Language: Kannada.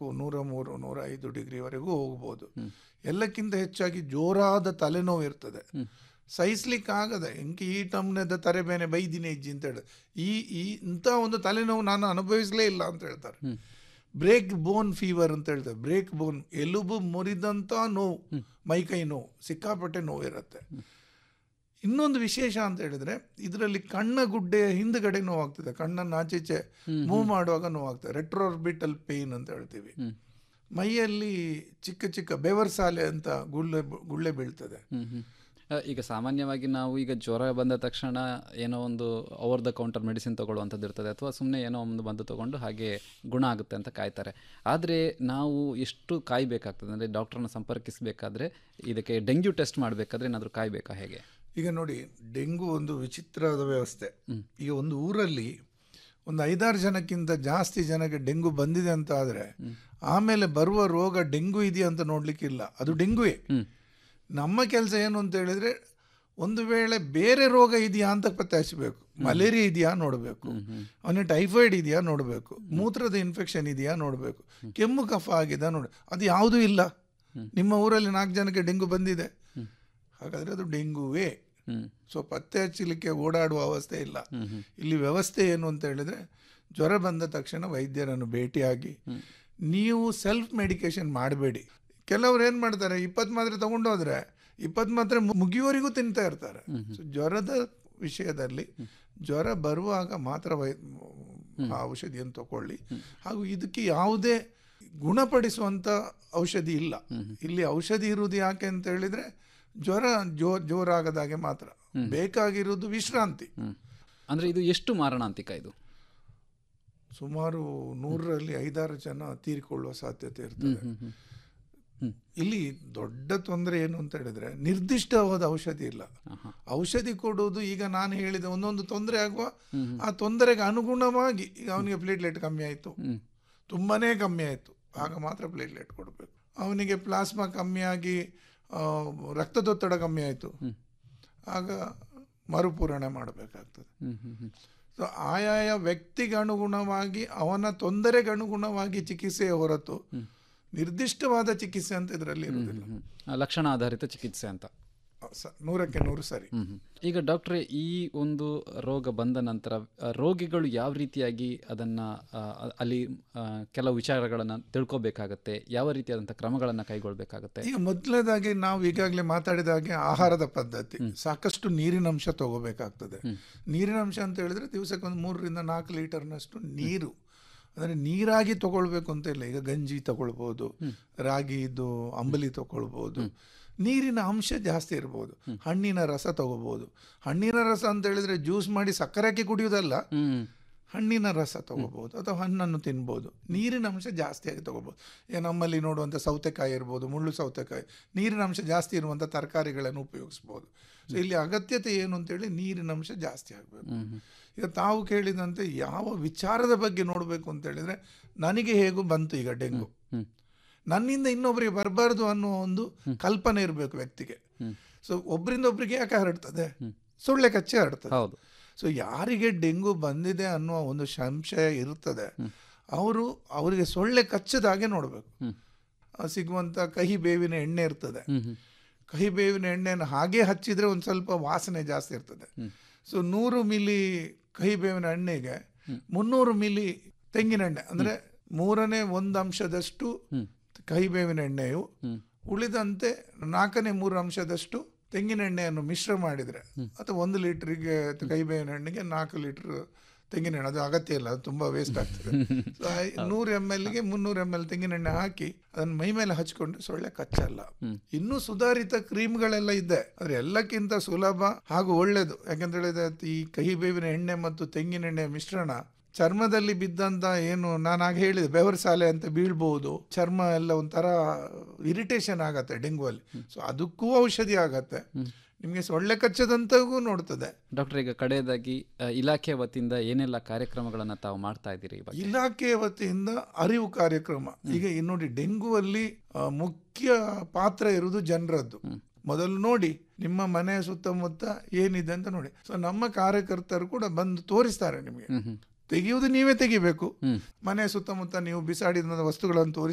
ನಾಲ್ಕು ನೂರ ಮೂರು ನೂರ ಐದು ಡಿಗ್ರಿವರೆಗೂ ಹೋಗ್ಬೋದು ಎಲ್ಲಕ್ಕಿಂತ ಹೆಚ್ಚಾಗಿ ಜೋರಾದ ತಲೆನೋವು ಇರ್ತದೆ ಸಹಿಸ್ಲಿಕ್ಕೆ ಆಗದೆ ಇಂಕಿ ಈ ಟಮ್ನದ ತರೆಬೇನೆ ಬೈದಿನಿ ಇಜ್ಜಿ ಅಂತ ಹೇಳಿ ಈ ಈ ಇಂಥ ಒಂದು ತಲೆನೋವು ನಾನು ಅನುಭವಿಸಲೇ ಇಲ್ಲ ಅಂತ ಹೇಳ್ತಾರೆ ಬ್ರೇಕ್ ಬೋನ್ ಫೀವರ್ ಅಂತ ಹೇಳ್ತಾರೆ ಬ್ರೇಕ್ ಬೋನ್ ಎಲುಬು ಮುರಿದಂಥ ನೋವು ಮೈಕೈ ನೋವು ಸಿಕ್ಕಾಪಟ್ಟೆ ನೋವು ಇರುತ್ತೆ ಇನ್ನೊಂದು ವಿಶೇಷ ಅಂತ ಹೇಳಿದ್ರೆ ಇದರಲ್ಲಿ ಕಣ್ಣ ಗುಡ್ಡೆಯ ಹಿಂದ್ಗಡೆ ನೋವಾಗ್ತದೆ ಕಣ್ಣನ್ನು ಆಚೀಚೆ ಮೂವ್ ಮಾಡುವಾಗ ನೋವಾಗ್ತದೆ ರೆಟ್ರೋರ್ಬಿಟಲ್ ಪೇನ್ ಅಂತ ಹೇಳ್ತೀವಿ ಮೈಯಲ್ಲಿ ಚಿಕ್ಕ ಚಿಕ್ಕ ಬೆವರ್ಸಾಲೆ ಅಂತ ಗುಳ್ಳೆ ಗುಳ್ಳೆ ಬೀಳ್ತದೆ ಹ್ಮ್ ಹ್ಮ್. ಆ, ಈಗ ಸಾಮಾನ್ಯವಾಗಿ ನಾವು ಈಗ ಜ್ವರ ಬಂದ ತಕ್ಷಣ ಏನೋ ಒಂದು ಓವರ್ ದ ಕೌಂಟರ್ ಮೆಡಿಸಿನ್ ತಗೊಳ್ಳುವಂಥದ್ದು ಇರ್ತದೆ ಅಥವಾ ಸುಮ್ಮನೆ ಏನೋ ಒಂದು ಬಂದು ತಗೊಂಡು ಹಾಗೆ ಗುಣ ಆಗುತ್ತೆ ಅಂತ ಕಾಯ್ತಾರೆ ಆದರೆ ನಾವು ಎಷ್ಟು ಕಾಯಬೇಕಾಗ್ತದೆ ಅಂದರೆ ಡಾಕ್ಟ್ರನ್ನ ಸಂಪರ್ಕಿಸಬೇಕಾದ್ರೆ ಇದಕ್ಕೆ ಡೆಂಗ್ಯೂ ಟೆಸ್ಟ್ ಮಾಡಬೇಕಾದ್ರೆ ಏನಾದರೂ ಕಾಯಬೇಕಾ ಹೇಗೆ ಈಗ ನೋಡಿ ಡೆಂಗು ಒಂದು ವಿಚಿತ್ರವಾದ ವ್ಯವಸ್ಥೆ ಈಗ ಒಂದು ಊರಲ್ಲಿ ಒಂದು ಐದಾರು ಜನಕ್ಕಿಂತ ಜಾಸ್ತಿ ಜನಕ್ಕೆ ಡೆಂಗು ಬಂದಿದೆ ಅಂತ ಆದರೆ ಆಮೇಲೆ ಬರುವ ರೋಗ ಡೆಂಗು ಇದೆಯಾ ಅಂತ ನೋಡ್ಲಿಕ್ಕಿಲ್ಲ ಅದು ಡೆಂಗುವೇ ನಮ್ಮ ಕೆಲಸ ಏನು ಅಂತ ಹೇಳಿದ್ರೆ ಒಂದು ವೇಳೆ ಬೇರೆ ರೋಗ ಇದೆಯಾ ಅಂತ ಪತ್ತೆ ಹಚ್ಚಬೇಕು ಮಲೇರಿಯಾ ಇದೆಯಾ ನೋಡಬೇಕು ಅವನಿಗೆ ಟೈಫಾಯ್ಡ್ ಇದೆಯಾ ನೋಡಬೇಕು ಮೂತ್ರದ ಇನ್ಫೆಕ್ಷನ್ ಇದೆಯಾ ನೋಡಬೇಕು ಕೆಮ್ಮು ಕಫ ಆಗಿದೆ ನೋಡಿ ಅದು ಯಾವುದೂ ಇಲ್ಲ ನಿಮ್ಮ ಊರಲ್ಲಿ ನಾಲ್ಕು ಜನಕ್ಕೆ ಡೆಂಗು ಬಂದಿದೆ ಹಾಗಾದರೆ ಅದು ಡೆಂಗುವೇ ಹ್ಮ್. ಸೊ ಪತ್ತೆ ಹಚ್ಚಲಿಕ್ಕೆ ಓಡಾಡುವ ಅವಸ್ಥೆ ಇಲ್ಲ ಇಲ್ಲಿ ವ್ಯವಸ್ಥೆ ಏನು ಅಂತ ಹೇಳಿದ್ರೆ ಜ್ವರ ಬಂದ ತಕ್ಷಣ ವೈದ್ಯರನ್ನು ಭೇಟಿಯಾಗಿ ನೀವು ಸೆಲ್ಫ್ ಮೆಡಿಕೇಶನ್ ಮಾಡಬೇಡಿ ಕೆಲವ್ರು ಏನು ಮಾಡ್ತಾರೆ ಇಪ್ಪತ್ತು ಮಾತ್ರೆ ತಗೊಂಡು ಹೋದ್ರೆ ಇಪ್ಪತ್ತು ಮಾತ್ರೆ ಮು- ಮುಗಿಯುವವರೆಗೂ ತಿಂತಾ ಇರ್ತಾರೆ ಸೊ ಜ್ವರದ ವಿಷಯದಲ್ಲಿ ಜ್ವರ ಬರುವಾಗ ಮಾತ್ರ ವೈ ಆ ಔಷಧಿಯನ್ನು ತಗೊಳ್ಳಿ ಹಾಗೂ ಇದಕ್ಕೆ ಯಾವುದೇ ಗುಣಪಡಿಸುವಂಥ ಔಷಧಿ ಇಲ್ಲ ಇಲ್ಲಿ ಔಷಧಿ ಇರುವುದು ಯಾಕೆ ಅಂತ ಹೇಳಿದ್ರೆ ಜ್ವರ ಜೋ ಜೋರಾಗದಾಗೆ ಮಾತ್ರ ಬೇಕಾಗಿರುವುದು ವಿಶ್ರಾಂತಿ ಹ್ಮ್. ಅಂದರೆ ಇದು ಎಷ್ಟು ಮಾರಣಾಂತಿಕ ಇದು ಸುಮಾರು ನೂರರಲ್ಲಿ ಐದಾರು ಜನ ತೀರಿಕೊಳ್ಳುವ ಸಾಧ್ಯತೆ ಇರ್ತದೆ ಇಲ್ಲಿ ದೊಡ್ಡ ತೊಂದರೆ ಏನು ಅಂತ ಹೇಳಿದ್ರೆ ನಿರ್ದಿಷ್ಟವಾದ ಔಷಧಿ ಇಲ್ಲ ಔಷಧಿ ಕೊಡುವುದು ಈಗ ನಾನು ಹೇಳಿದ ಒಂದೊಂದು ತೊಂದರೆ ಆಗುವ ಆ ತೊಂದರೆಗೆ ಅನುಗುಣವಾಗಿ ಈಗ ಅವನಿಗೆ ಪ್ಲೇಟ್ಲೆಟ್ ಕಮ್ಮಿ ಆಯಿತು ತುಂಬಾನೇ ಕಮ್ಮಿ ಆಯಿತು ಆಗ ಮಾತ್ರ ಪ್ಲೇಟ್ಲೆಟ್ ಕೊಡಬೇಕು ಅವನಿಗೆ ಪ್ಲಾಸ್ಮಾ ಕಮ್ಮಿಯಾಗಿ ಆ, ರಕ್ತದೊತ್ತಡ ಕಮ್ಮಿ ಆಯಿತು ಆಗ ಮರುಪೂರಣೆ ಮಾಡಬೇಕಾಗ್ತದೆ ಹ್ಮ್ ಹ್ಮ್ ಹ್ಮ್. ಸೊ ಆಯಾಯ ವ್ಯಕ್ತಿಗೆ ಅನುಗುಣವಾಗಿ ಅವನ ತೊಂದರೆಗೆ ಅನುಗುಣವಾಗಿ ಚಿಕಿತ್ಸೆಯ ಹೊರತು ನಿರ್ದಿಷ್ಟವಾದ ಚಿಕಿತ್ಸೆ ಅಂತ ಇದರಲ್ಲಿ ಇರುವುದಿಲ್ಲ ಹ್ಮ್. ಆ, ಲಕ್ಷಣ ಆಧಾರಿತ ಚಿಕಿತ್ಸೆ ಅಂತ ಸ- ನೂರಕ್ಕೆ ನೂರು ಸರಿ ಹ್ಮ್ ಹ್ಮ್. ಈಗ ಡಾಕ್ಟ್ರೆ ಈ ಒಂದು ರೋಗ ಬಂದ ನಂತರ ಆ, ರೋಗಿಗಳು ಯಾವ ರೀತಿಯಾಗಿ ಅದನ್ನ ಆ, ಅಲ್ಲಿ ಆ, ಕೆಲವು ವಿಚಾರಗಳನ್ನ ತಿಳ್ಕೊಬೇಕಾಗತ್ತೆ ಯಾವ ರೀತಿಯಾದಂಥ ಕ್ರಮಗಳನ್ನ ಕೈಗೊಳ್ಬೇಕಾಗತ್ತೆ ಈಗ ಮೊದಲನೇದಾಗಿ ನಾವು ಈಗಾಗಲೇ ಮಾತಾಡಿದ ಹಾಗೆ ಆಹಾರದ ಪದ್ಧತಿ ಸಾಕಷ್ಟು ನೀರಿನಂಶ ತಗೋಬೇಕಾಗ್ತದೆ ನೀರಿನಂಶ ಅಂತ ಹೇಳಿದ್ರೆ ದಿವಸಕ್ಕೆ ಒಂದು ಮೂರರಿಂದ ನಾಲ್ಕು ಲೀಟರ್ನಷ್ಟು ನೀರು ಅಂದರೆ ನೀರಾಗಿ ತಗೊಳ್ಬೇಕು ಅಂತ ಇಲ್ಲ ಈಗ ಗಂಜಿ ತಗೊಳ್ಬೋದು ರಾಗಿದು ಅಂಬಲಿ ತಗೊಳ್ಬೋದು ನೀರಿನ ಅಂಶ ಜಾಸ್ತಿ ಇರ್ಬೋದು ಹಣ್ಣಿನ ರಸ ತಗೋಬೋದು ಹಣ್ಣಿನ ರಸ ಅಂತ ಹೇಳಿದ್ರೆ ಜ್ಯೂಸ್ ಮಾಡಿ ಸಕ್ಕರೆ ಹಾಕಿ ಕುಡಿಯೋದಲ್ಲ ಹ್ಮ್ ಹಣ್ಣಿನ ರಸ ತಗೋಬಹುದು ಅಥವಾ ಹಣ್ಣನ್ನು ತಿನ್ಬೋದು ನೀರಿನ ಅಂಶ ಜಾಸ್ತಿಯಾಗಿ ತಗೋಬಹುದು ಈಗ ನಮ್ಮಲ್ಲಿ ನೋಡುವಂಥ ಸೌತೆಕಾಯಿ ಇರ್ಬೋದು ಮುಳ್ಳು ಸೌತೆಕಾಯಿ ನೀರಿನ ಅಂಶ ಜಾಸ್ತಿ ಇರುವಂಥ ತರಕಾರಿಗಳನ್ನು ಉಪಯೋಗಿಸ್ಬೋದು ಸೊ ಇಲ್ಲಿ ಅಗತ್ಯತೆ ಏನು ಅಂತೇಳಿ ನೀರಿನ ಅಂಶ ಜಾಸ್ತಿ ಆಗಬೇಕು ಈಗ ತಾವು ಕೇಳಿದಂತೆ ಯಾವ ವಿಚಾರದ ಬಗ್ಗೆ ನೋಡಬೇಕು ಅಂತ ಹೇಳಿದ್ರೆ ನನಗೆ ಹೇಗೂ ಬಂತು ಈಗ ಡೆಂಗು ಹ್ಮ್. ನನ್ನಿಂದ ಇನ್ನೊಬ್ಬರಿಗೆ ಬರಬಾರ್ದು ಅನ್ನೋ ಒಂದು ಕಲ್ಪನೆ ಇರಬೇಕು ವ್ಯಕ್ತಿಗೆ ಸೊ ಒಬ್ಬರಿಂದ ಒಬ್ಬರಿಗೆ ಯಾಕೆ ಹರಡ್ತದೆ ಸೊಳ್ಳೆ ಕಚ್ಚಿ ಹರಡ್ತದೆ ಹೌದು ಸೊ ಯಾರಿಗೆ ಡೆಂಗು ಬಂದಿದೆ ಅನ್ನುವ ಒಂದು ಸಂಶಯ ಇರ್ತದೆ ಅವರು ಅವರಿಗೆ ಸೊಳ್ಳೆ ಕಚ್ಚದ ಹಾಗೆ ನೋಡಬೇಕು ಸಿಗುವಂಥ ಕಹಿ ಬೇವಿನ ಎಣ್ಣೆ ಇರ್ತದೆ ಕಹಿ ಬೇವಿನ ಎಣ್ಣೆಯನ್ನು ಹಾಗೆ ಹಚ್ಚಿದ್ರೆ ಒಂದು ಸ್ವಲ್ಪ ವಾಸನೆ ಜಾಸ್ತಿ ಇರ್ತದೆ ಸೊ ನೂರು ಮಿಲಿ ಕಹಿ ಬೇವಿನ ಎಣ್ಣೆಗೆ ಮುನ್ನೂರು ಮಿಲಿ ತೆಂಗಿನ ಎಣ್ಣೆ ಅಂದರೆ ಮೂರನೇ ಒಂದು ಅಂಶದಷ್ಟು ಕಹಿ ಬೇವಿನ ಎಣ್ಣೆಯು ಉಳಿದಂತೆ ನಾಲ್ಕನೇ ಮೂರು ಅಂಶದಷ್ಟು ತೆಂಗಿನ ಎಣ್ಣೆಯನ್ನು ಮಿಶ್ರ ಮಾಡಿದರೆ ಅಥವಾ ಒಂದು ಲೀಟ್ರಿಗೆ ಕೈ ಬೇವಿನ ಎಣ್ಣೆಗೆ ನಾಲ್ಕು ಲೀಟ್ರ್ ತೆಂಗಿನ ಎಣ್ಣೆ ಅದು ಅಗತ್ಯ ಇಲ್ಲ ಅದು ತುಂಬ ವೇಸ್ಟ್ ಆಗ್ತದೆ ಸೊ ನೂರು ಎಮ್ ಎಲ್ಗೆ ಮುನ್ನೂರು ಎಮ್ ಎಲ್ ತೆಂಗಿನ ಎಣ್ಣೆ ಹಾಕಿ ಅದನ್ನು ಮೈ ಮೇಲೆ ಹಚ್ಕೊಂಡು ಸೊಳ್ಳೆ ಕಚ್ಚಲ್ಲ ಇನ್ನೂ ಸುಧಾರಿತ ಕ್ರೀಮ್ಗಳೆಲ್ಲ ಇದೆ ಆದ್ರೆ ಎಲ್ಲಕ್ಕಿಂತ ಸುಲಭ ಹಾಗೂ ಒಳ್ಳೆಯದು ಯಾಕಂತ ಹೇಳಿದ್ರೆ ಈ ಕಹಿ ಬೇವಿನ ಎಣ್ಣೆ ಮತ್ತು ತೆಂಗಿನ ಎಣ್ಣೆಯ ಮಿಶ್ರಣ ಚರ್ಮದಲ್ಲಿ ಬಿದ್ದಂತ ಏನು ನಾನು ಆಗ ಹೇಳಿದೆ ಬೆವರ್ಸಾಲೆ ಅಂತ ಬೀಳ್ಬಹುದು ಚರ್ಮ ಎಲ್ಲ ಒಂಥರ ಇರಿಟೇಷನ್ ಆಗತ್ತೆ ಡೆಂಗು ಅಲ್ಲಿ ಸೊ ಅದಕ್ಕೂ ಔಷಧಿ ಆಗತ್ತೆ ನಿಮಗೆ ಸೊಳ್ಳೆ ಕಚ್ಚದಂತಗೂ ನೋಡ್ತದೆ ಡಾಕ್ಟರ್ ಈಗ ಕಡೆಯದಾಗಿ ಆ, ಇಲಾಖೆ ವತಿಯಿಂದ ಏನೆಲ್ಲ ಕಾರ್ಯಕ್ರಮಗಳನ್ನ ತಾವು ಮಾಡ್ತಾ ಇದ್ದೀರಿ ಇವಾಗ ಇಲಾಖೆಯ ವತಿಯಿಂದ ಅರಿವು ಕಾರ್ಯಕ್ರಮ ಈಗ ಈ ನೋಡಿ ಡೆಂಗುವಲ್ಲಿ ಆ, ಮುಖ್ಯ ಪಾತ್ರ ಇರುವುದು ಜನರದ್ದು ಮೊದಲು ನೋಡಿ ನಿಮ್ಮ ಮನೆಯ ಸುತ್ತಮುತ್ತ ಏನಿದೆ ಅಂತ ನೋಡಿ ಸೊ ನಮ್ಮ ಕಾರ್ಯಕರ್ತರು ಕೂಡ ಬಂದು ತೋರಿಸ್ತಾರೆ ನಿಮಗೆ ತೆಗೆಯುವುದು ನೀವೇ ತೆಗಿಬೇಕು ಮನೆಯ ಸುತ್ತಮುತ್ತ ನೀವು ಬಿಸಾಡಿದ ವಸ್ತುಗಳನ್ನು ತೋರಿಸಿ